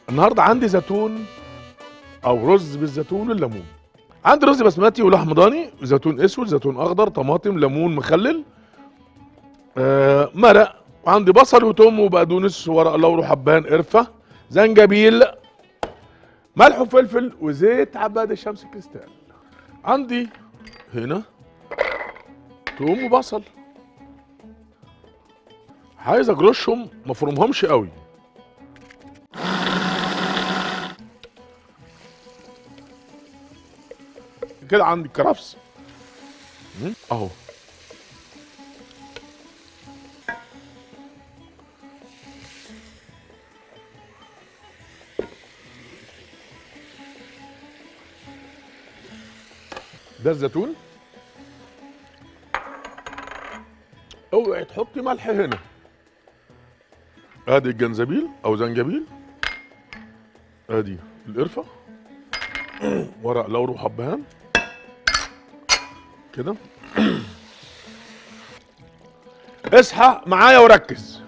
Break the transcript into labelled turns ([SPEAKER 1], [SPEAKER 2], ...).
[SPEAKER 1] النهارده عندي زيتون او رز بالزيتون والليمون عندي رز بسمتي ولحم ضاني زيتون اسود زيتون اخضر طماطم ليمون مخلل آه مرق وعندي بصل وتوم وبقدونس ورق لورا حبان قرفه زنجبيل ملح وفلفل وزيت عباد الشمس كريستال عندي هنا توم وبصل عايز اجرشهم ما افرمهمش قوي كده عندي الكرفس مم، اهو ده الزيتون اوعي تحطي ملح هنا ادي الجنزبيل او زنجبيل ادي القرفه ورق لورا وحبهان كده اصحى معايا وركز